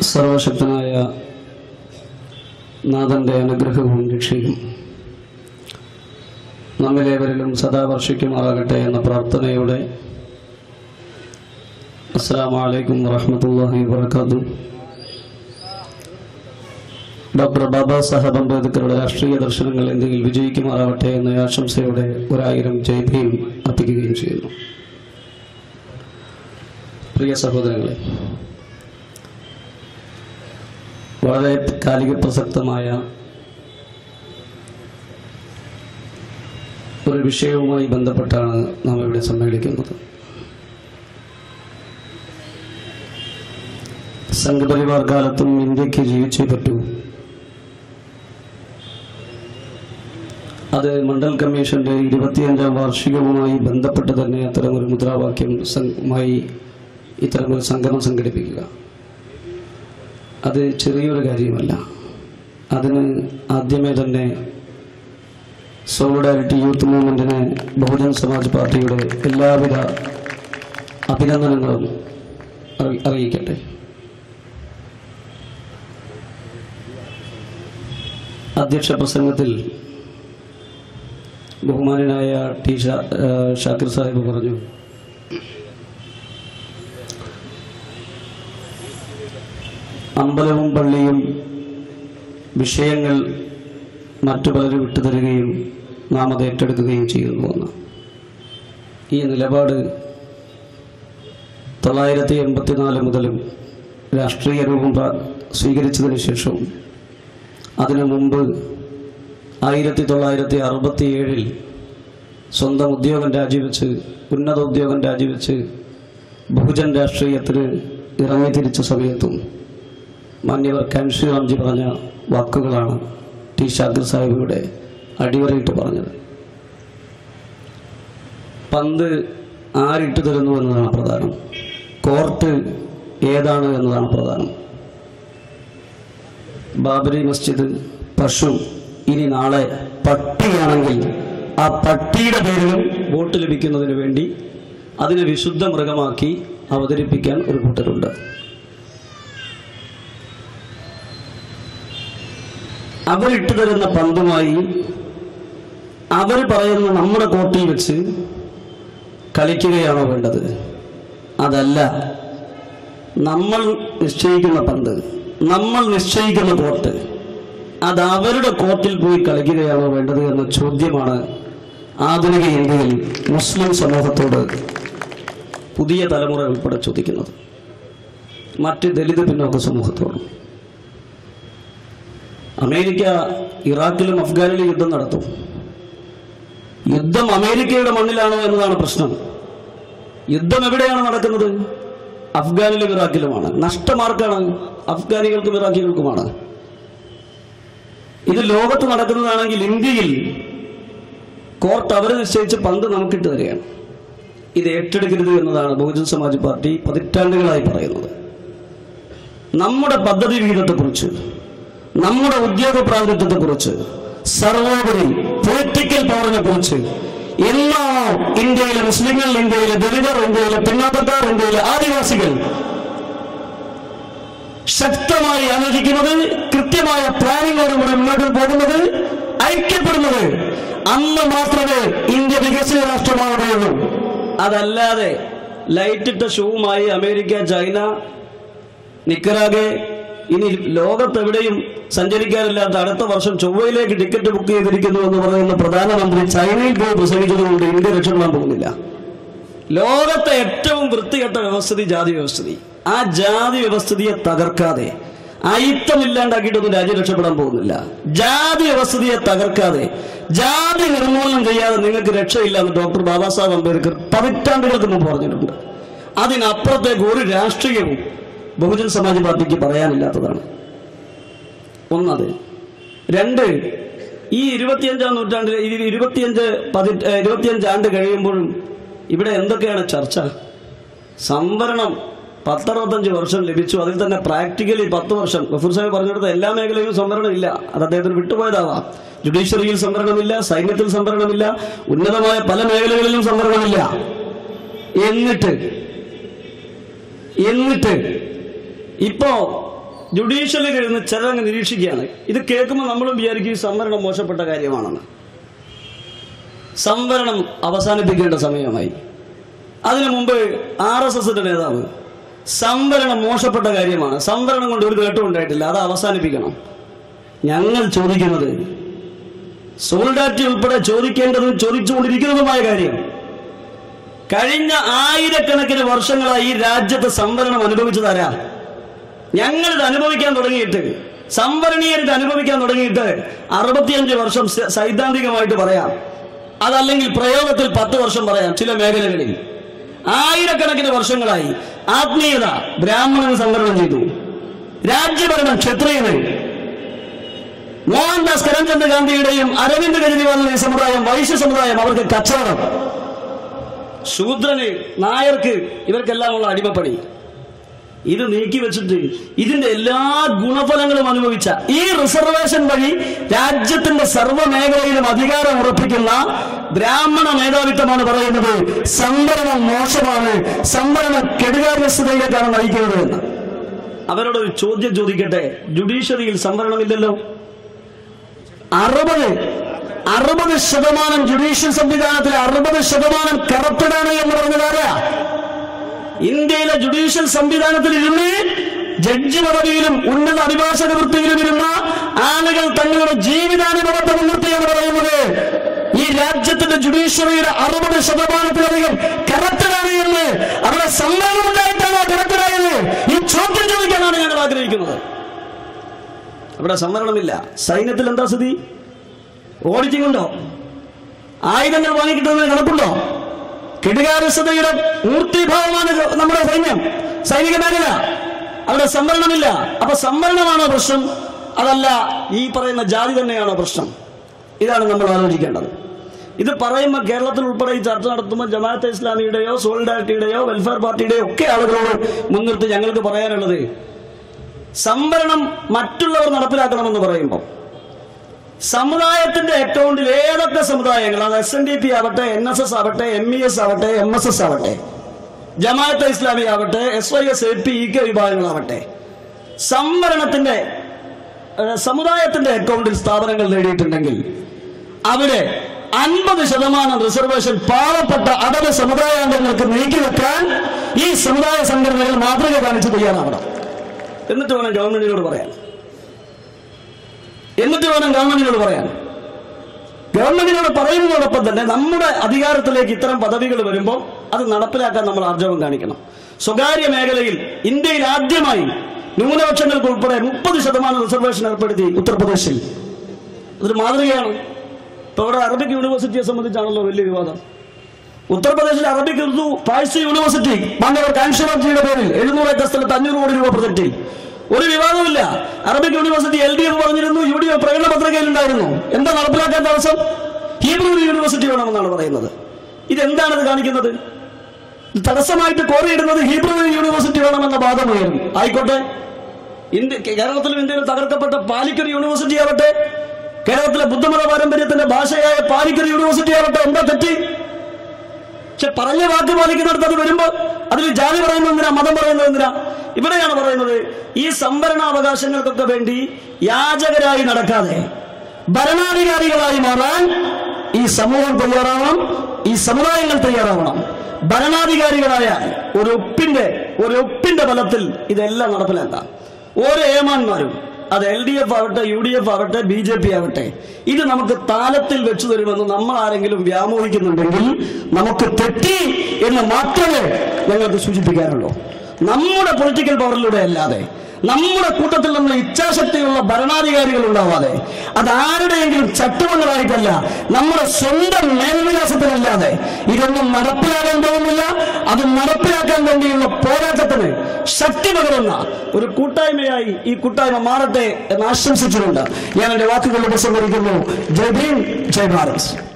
സർവശക്തനായ നാഥൻ്റെ അനുഗ്രഹവും രക്ഷയും നമ്മിലേവരിലും സദാ വർഷിക്കുമാറാകട്ടെ എന്ന പ്രാർത്ഥനയോടെ അസ്സാം വലൈക്കും വറഹമത്തല്ലാഹി വാത്തു ഡോക്ടർ ബാബാ സാഹബ് അംബേദ്കറുടെ രാഷ്ട്രീയ ദർശനങ്ങൾ എന്തെങ്കിലും വിജയിക്കുമാറാവട്ടെ എന്ന ആശംസയോടെ ഒരായിരം ജയ്ഭീം അർപ്പിക്കുകയും ചെയ്യുന്നു പ്രിയ സഹോദരങ്ങളെ വളരെ കാലിക പ്രസക്തമായ ഒരു വിഷയവുമായി ബന്ധപ്പെട്ടാണ് നാം ഇവിടെ സമ്മേളിക്കുന്നത് സംഘപരിവാർ കാലത്തും ഇന്ത്യക്ക് ജീവിച്ചേ പറ്റൂ അത് മണ്ഡൽ കമ്മീഷന്റെ ഇരുപത്തിയഞ്ചാം വാർഷികവുമായി ബന്ധപ്പെട്ട് തന്നെ അത്തരമൊരു മുദ്രാവാക്യം മായി ഇത്തരമൊരു സംഗമം സംഘടിപ്പിക്കുക അത് ചെറിയൊരു കാര്യമല്ല അതിന് ആദ്യമേ തന്നെ സോളിഡാരിറ്റി യൂത്ത് മൂവ്മെന്റിന് ബഹുജൻ സമാജ് പാർട്ടിയുടെ എല്ലാവിധ അഭിനന്ദനങ്ങളും അറി- അറിയിക്കട്ടെ അധ്യക്ഷ പ്രസംഗത്തിൽ ബഹുമാനനായ ടി ഷാ- ഏഹ് ഷാക്കിർ സാഹിബ് പറഞ്ഞു അമ്പലവും പള്ളിയും വിഷയങ്ങൾ മറ്റു പലരും വിട്ടുതരികയും നാം അത് ഏറ്റെടുക്കുകയും ചെയ്യുന്നു എന്ന് ഈ നിലപാട് തൊള്ളായിരത്തി എൺപത്തിനാല് മുതലും രാഷ്ട്രീയ രൂപം പ്ര- സ്വീകരിച്ചതിന് ശേഷവും അതിനു മുമ്പ് ആയിരത്തി തൊള്ളായിരത്തി അറുപത്തി ഏഴിൽ സ്വന്തം ഉദ്യോഗം രാജിവെച്ച് ഉന്നത ഉദ്യോഗം രാജിവെച്ച് ബഹുജൻ രാഷ്ട്രീയത്തിന് ഇറങ്ങിത്തിരിച്ച സമയത്തും മാന്യവർ കാൻഷി റാംജി പറഞ്ഞ വാക്കുകളാണ് ടി ഷാക്കിർ സാഹിബിയുടെ അടിവരയിട്ട് പറഞ്ഞത് പന്ത് ആരിട്ട് തരുന്നു എന്നതാണ് പ്രധാനം കോർട്ട് ഏതാണ് എന്നതാണ് പ്രധാനം ബാബരി മസ്ജിദ് പശു ഇനി നാളെ പട്ടിയാണെങ്കിൽ ആ പട്ടിയുടെ പേരിലും വോട്ട് ലഭിക്കുന്നതിന് വേണ്ടി അതിനെ വിശുദ്ധ മൃഗമാക്കി അവതരിപ്പിക്കാൻ ഒരു കൂട്ടരുണ്ട് അവരിട്ട് തരുന്ന പന്തുമായി അവർ പറയുന്ന നമ്മുടെ കോർട്ടിൽ വെച്ച് കളിക്കുകയാണോ വേണ്ടത് അതല്ല നമ്മൾ നിശ്ചയിക്കുന്ന പന്ത് നമ്മൾ നിശ്ചയിക്കുന്ന കോർട്ട് അത് അവരുടെ കോർട്ടിൽ പോയി കളിക്കുകയാണോ വേണ്ടത് എന്ന ചോദ്യമാണ് ആധുനിക ഇന്ത്യയിൽ മുസ്ലിം സമൂഹത്തോട് പുതിയ തലമുറ ഉൾപ്പെടെ ചോദിക്കുന്നത് മറ്റ് ദലിത് പിന്നോക്ക സമൂഹത്തോടും അമേരിക്ക ഇറാഖിലും അഫ്ഗാനിലും യുദ്ധം നടത്തും യുദ്ധം അമേരിക്കയുടെ മണ്ണിലാണോ എന്നതാണ് പ്രശ്നം യുദ്ധം എവിടെയാണ് നടക്കുന്നത് അഫ്ഗാനിലും ഇറാഖിലുമാണ് നഷ്ടമാർക്കാണ് അഫ്ഗാനികൾക്കും ഇറാഖികൾക്കുമാണ് ഇത് ലോകത്ത് നടക്കുന്നതാണെങ്കിൽ ഇന്ത്യയിൽ കോർട്ട് അവർ നിശ്ചയിച്ച് പന്ത് നമുക്കിട്ട് തരികയാണ് ഇത് ഏറ്റെടുക്കരുത് എന്നതാണ് ബഹുജൻ സമാജ് പാർട്ടി പതിറ്റാണ്ടുകളായി പറയുന്നത് നമ്മുടെ പദ്ധതി വിഹിതത്തെക്കുറിച്ച് നമ്മുടെ ഉദ്യോഗ പ്രാതിനിധ്യത്തെക്കുറിച്ച് സർവോപരി പൊളിറ്റിക്കൽ പവറിനെ കുറിച്ച് എന്നാണോ ഇന്ത്യയിലെ മുസ്ലിങ്ങൾ ഇന്ത്യയിലെ ദലിതർ ഇന്ത്യയിലെ പിന്നാക്കക്കാർ ഇന്ത്യയിലെ ആദിവാസികൾ ശക്തമായി ആലോചിക്കുന്നത് കൃത്യമായ പ്ലാനിങ്ങോടുകൂടി മുന്നോട്ട് പോകുന്നത് ഐക്യപ്പെടുന്നത് അന്ന് മാത്രമേ ഇന്ത്യ വികസിത രാഷ്ട്രമാവുകയുള്ളൂ അതല്ലാതെ ലൈറ്റിട്ട ഷൂവുമായി അമേരിക്ക ചൈന നിക്കറാകെ ഇനി ലോകത്തെവിടെയും സഞ്ചരിക്കാനില്ലാത്ത അടുത്ത വർഷം ചൊവ്വയിലേക്ക് ടിക്കറ്റ് ബുക്ക് ചെയ്തിരിക്കുന്നു എന്ന് പറയുന്ന പ്രധാനമന്ത്രി ചൈനയിൽ പോയി പ്രസംഗിച്ചതുകൊണ്ട് ഇന്ത്യ രക്ഷപ്പെടാൻ പോകുന്നില്ല ലോകത്തെ ഏറ്റവും വൃത്തികെട്ട വ്യവസ്ഥിതി ജാതി വ്യവസ്ഥിതി ആ ജാതി വ്യവസ്ഥിതിയെ തകർക്കാതെ അയിത്തമില്ലാണ്ടാക്കിയിട്ടൊന്നും രാജ്യം രക്ഷപ്പെടാൻ പോകുന്നില്ല ജാതി വ്യവസ്ഥിതിയെ തകർക്കാതെ ജാതി നിർമൂലനം ചെയ്യാതെ നിങ്ങൾക്ക് രക്ഷയില്ല എന്ന് ഡോക്ടർ ബാബാ സാഹേബ് അംബേദ്കർ പതിറ്റാണ്ടുകൾക്ക് മുമ്പ് പറഞ്ഞിട്ടുണ്ട് അതിനപ്പുറത്തേക്ക് ഒരു രാഷ്ട്രീയവും ബഹുജൻ സമാജ് പാർട്ടിക്ക് പറയാനില്ലാത്തതാണ് ഒന്നത് രണ്ട് ഈ ഇരുപത്തിയഞ്ചാം നൂറ്റാണ്ടിൽ ഈ ഇരുപത്തിയഞ്ച് പതി ഏഹ് ഇരുപത്തിയഞ്ച് ആണ്ട് കഴിയുമ്പോഴും ഇവിടെ എന്തൊക്കെയാണ് ചർച്ച സംവരണം പത്തറുപത്തഞ്ച് വർഷം ലഭിച്ചു അതിൽ തന്നെ പ്രാക്ടിക്കലി പത്ത് വർഷം ഗഫൂർ സാഹിബ് പറഞ്ഞെടുത്ത എല്ലാ മേഖലയിലും സംവരണം ഇല്ല അത് അദ്ദേഹത്തിന് വിട്ടുപോയതാവാം ജുഡീഷ്യറിയിൽ സംവരണമില്ല സൈന്യത്തിൽ സംവരണമില്ല ഉന്നതമായ പല മേഖലകളിലും സംവരണമില്ല എന്നിട്ട് എന്നിട്ട് ഇപ്പോ ജുഡീഷ്യലിൽ ഇരുന്ന് ചിലരങ്ങ് നിരീക്ഷിക്കുകയാണ് ഇത് കേൾക്കുമ്പോൾ നമ്മളും വിചാരിക്കും ഈ സംവരണം മോശപ്പെട്ട കാര്യമാണെന്ന് സംവരണം അവസാനിപ്പിക്കേണ്ട സമയമായി അതിനു മുമ്പ് ആർ എസ് എസിന്റെ നേതാവ് സംവരണം മോശപ്പെട്ട കാര്യമാണ് സംവരണം കൊണ്ട് ഒരു നേട്ടം ഉണ്ടായിട്ടില്ല അത് അവസാനിപ്പിക്കണം ഞങ്ങൾ ചോദിക്കുന്നത് സോൾഡാറ്റി ഉൾപ്പെടെ ചോദിക്കേണ്ടതും ചോദിച്ചുകൊണ്ടിരിക്കുന്നതുമായ കാര്യം കഴിഞ്ഞ ആയിരക്കണക്കിന് വർഷങ്ങളായി ഈ രാജ്യത്ത് സംവരണം അനുഭവിച്ചതാരാ ഞങ്ങളിത് അനുഭവിക്കാൻ തുടങ്ങിയിട്ട് സംവരണീയർക്ക് അനുഭവിക്കാൻ തുടങ്ങിയിട്ട് അറുപത്തിയഞ്ച് വർഷം സ- സൈദ്ധാന്തികമായിട്ട് പറയാം അതല്ലെങ്കിൽ പ്രയോഗത്തിൽ പത്ത് വർഷം പറയാം ചില മേഖലകളിൽ ആയിരക്കണക്കിന് വർഷങ്ങളായി ആത്മീയത ബ്രാഹ്മണന് സംവരണം ചെയ്തു രാജ്യഭരണം ക്ഷത്രിയന് മോഹൻദാസ് കരംചന്ദ് ഗാന്ധിയുടെയും അരവിന്ദ് കെജ്രിവാളിന്റെയും സമുദായം വൈശ്യ സമുദായം അവർക്ക് കച്ചവടം ശൂദ്രന് നായർക്ക് ഇവർക്കെല്ലാം ഉള്ള അടിമപ്പണി ഇത് നീക്കി വെച്ചിട്ട് ഇതിന്റെ എല്ലാ ഗുണഫലങ്ങളും അനുഭവിച്ച ഈ റിസർവേഷൻ വഴി രാജ്യത്തിന്റെ സർവ്വ മേഖലയിലും അധികാരം ഉറപ്പിക്കുന്ന ബ്രാഹ്മണ മേധാവിത്വമാണ് പറയുന്നത് സംവരണം മോശമാണ് സംവരണം കെടുകാര്യസ്ഥതയിലേക്കാണ് നയിക്കുന്നത് എന്ന് അവരോട് ഒരു ചോദ്യം ചോദിക്കട്ടെ ജുഡീഷ്യറിയിൽ സംവരണമില്ലല്ലോ അറുപത് അറുപത് ശതമാനം ജുഡീഷ്യൽ സംവിധാനത്തിൽ അറുപത് ശതമാനം കറപ്റ്റഡാണ് എന്ന് പറഞ്ഞതാരാ ഇന്ത്യയിലെ ജുഡീഷ്യൽ സംവിധാനത്തിൽ ഇരുന്ന് ജഡ്ജി പദവിയിലും ഉന്നത അഭിഭാഷക വൃത്തിയിലും ഇരുന്ന ആളുകൾ തങ്ങളുടെ ജീവിതാനുഭവത്തെ മുൻനിർത്തിയാണ് പറയുന്നത് ഈ രാജ്യത്തിന്റെ ജുഡീഷ്യറിയുടെ അറുപത് ശതമാനത്തിലധികം കറക്റ്റഡാണ് എന്ന് അവിടെ സമ്മേളനം ഉണ്ടായിട്ടാണോ കറക്റ്റഡായത് ഈ ചോദ്യം ചോദിക്കാനാണ് ഞങ്ങൾ ആഗ്രഹിക്കുന്നത് അവിടെ സംവരണമില്ല സൈന്യത്തിൽ എന്താ സ്ഥിതി ഓഡിറ്റിംഗ് ഉണ്ടോ ആയുധങ്ങൾ വാങ്ങിക്കിട്ടുന്നതിന് കണക്കുണ്ടോ കെടുകാരസ്ഥതയുടെ മൂർത്തിഭാവമാണ് നമ്മുടെ സൈന്യം സൈനിക മേഖല അവിടെ സംവരണമില്ല അപ്പൊ സംവരണമാണോ പ്രശ്നം അതല്ല ഈ പറയുന്ന ജാതി തന്നെയാണോ പ്രശ്നം ഇതാണ് നമ്മൾ ആലോചിക്കേണ്ടത് ഇത് പറയുമ്പോൾ കേരളത്തിൽ ഉൾപ്പെടെ ഈ ചർച്ച നടത്തുമ്പോൾ ജമാഅത്തെ ഇസ്ലാമിയുടെയോ സോളിഡാരിറ്റിയുടെയോ വെൽഫെയർ പാർട്ടിയുടെയോ ഒക്കെ ആളുകളോട് മുൻനിർത്തി ഞങ്ങൾക്ക് പറയാനുള്ളത് സംവരണം മറ്റുള്ളവർ നടപ്പിലാക്കണമെന്ന് പറയുമ്പോൾ സമുദായത്തിന്റെ അക്കൗണ്ടിൽ ഏതൊക്കെ സമുദായങ്ങൾ അത് എസ് എൻ ഡി പി ആവട്ടെ എൻ എസ് എസ് ആവട്ടെ എം ഇ എസ് ആവട്ടെ എം എസ് എസ് ആവട്ടെ ജമാഅത്തെ ഇസ്ലാമി ആവട്ടെ S Y S A P E K വിഭാഗങ്ങളാവട്ടെ സംവരണത്തിന്റെ ഏഹ്, സമുദായത്തിന്റെ അക്കൗണ്ടിൽ സ്ഥാപനങ്ങൾ നേടിയിട്ടുണ്ടെങ്കിൽ അവിടെ അൻപത് ശതമാനം റിസർവേഷൻ പാവപ്പെട്ട അതത് സമുദായാംഗങ്ങൾക്ക് നീക്കിവെക്കാൻ ഈ സമുദായ സംഘടനകൾ മാതൃക കാണിച്ച് തയ്യാറാവണം എന്നിട്ട് വേണം ഗവൺമെന്റിനോട് പറയാൻ എന്നിട്ട് വേണം ഗവൺമെന്റിനോട് പറയാൻ ഗവൺമെന്റിനോട് പറയുന്നതോടൊപ്പം തന്നെ നമ്മുടെ അധികാരത്തിലേക്ക് ഇത്തരം പദവികൾ വരുമ്പോൾ അത് നടപ്പിലാക്കാൻ നമ്മൾ ആർജവം കാണിക്കണം സ്വകാര്യ മേഖലയിൽ ഇന്ത്യയിൽ ആദ്യമായി ന്യൂനപക്ഷങ്ങൾക്ക് ഉൾപ്പെടെ മുപ്പത് ശതമാനം റിസർവേഷൻ ഏർപ്പെടുത്തി ഉത്തർപ്രദേശിൽ അതൊരു മാതൃകയാണ് ഇപ്പൊ ഇവിടെ അറബിക് യൂണിവേഴ്സിറ്റിയെ സംബന്ധിച്ചാണല്ലോ വലിയ വിവാദം ഉത്തർപ്രദേശിലെ അറബിക് ഉറുദു പാഴ്സി യൂണിവേഴ്സിറ്റി മാനവർ കാൻഷറജിയുടെ പേരിൽ എഴുന്നൂറ് ഏക്കർ സ്ഥലത്ത് അഞ്ഞൂറ് കോടി രൂപ പ്രൊജക്റ്റിൽ ഒരു വിവാദമില്ല Arabic university L D F പറഞ്ഞിരുന്നു യു ഡി എഫ് പ്രകടന പത്രികയിൽ ഉണ്ടായിരുന്നു എന്താ നടപ്പിലാക്കാൻ തടസ്സം ഹീബ്രു യൂണിവേഴ്സിറ്റി വേണമെന്നാണ് പറയുന്നത് ഇതെന്താണ് ഇത് കാണിക്കുന്നത് ഇത് തടസ്സമായിട്ട് കോറിയിടുന്നത് ഹീബ്രു യൂണിവേഴ്സിറ്റി വേണമെന്ന വാദമായിരുന്നു ആയിക്കോട്ടെ ഇന്ത്യ കേരളത്തിലും ഇന്ത്യയിലും തകർക്കപ്പെട്ട പാലിക്കർ യൂണിവേഴ്സിറ്റി ആവട്ടെ കേരളത്തിലെ ബുദ്ധമത പാരമ്പര്യത്തിന്റെ ഭാഷയായ പാലിക്കർ യൂണിവേഴ്സിറ്റി ആവട്ടെ എന്താ തെറ്റി പക്ഷെ പറഞ്ഞ വാക്ക് പാലിക്കുന്നിടത്ത് അത് വരുമ്പോ അതിൽ ജാതി പറയുന്നത് എന്തിനാ മതം പറയുന്നത് എന്തിനാ ഇവിടെയാണ് പറയുന്നത് ഈ സംവരണാവകാശങ്ങൾക്കൊക്കെ വേണ്ടി യാചകരായി നടക്കാതെ ഭരണാധികാരികളായി മാറാൻ ഈ സമൂഹം തയ്യാറാവണം ഈ സമുദായങ്ങൾ തയ്യാറാവണം ഭരണാധികാരികളായാൽ ഒരു ഒപ്പിന്റെ ഒരു ഒപ്പിന്റെ ബലത്തിൽ ഇതെല്ലാം നടപ്പിലാക്കാം ഓരോ ഏമാന്മാരും അത് എൽ ഡി എഫ് ആവട്ടെ യു ഡി എഫ് ആവട്ടെ ബി ജെ പി ആവട്ടെ ഇത് നമുക്ക് താലത്തിൽ വെച്ചു തരുമെന്ന് നമ്മൾ ആരെങ്കിലും വ്യാമോഹിക്കുന്നുണ്ടെങ്കിൽ നമുക്ക് തെറ്റി എന്ന് മാത്രമേ ഞങ്ങൾക്ക് സൂചിപ്പിക്കാനുള്ളൂ നമ്മുടെ പൊളിറ്റിക്കൽ പവറിലൂടെ അല്ലാതെ നമ്മുടെ കൂട്ടത്തിൽ നമ്മൾ ഇച്ഛാശക്തിയുള്ള ഭരണാധികാരികൾ ഉണ്ടാവാതെ അത് ആരുടെയെങ്കിലും ചട്ടുവങ്ങളായിട്ടല്ല നമ്മുടെ സ്വന്തം മേൽവിലാസത്തിനല്ലാതെ ഇതൊന്നും നടപ്പിലാക്കാൻ പോകുന്നില്ല അത് നടപ്പിലാക്കാൻ വേണ്ടിയുള്ള പോരാട്ടത്തിന് ശക്തി പകരുന്ന ഒരു കൂട്ടായ്മയായി ഈ കൂട്ടായ്മ മാറട്ടെ എന്ന് ആശംസിച്ചുകൊണ്ട് ഞാൻ എന്റെ വാക്കുകൾ ഉപസംഹരിക്കുന്നു ജയ് ഭീം ജയ് ഭാരത്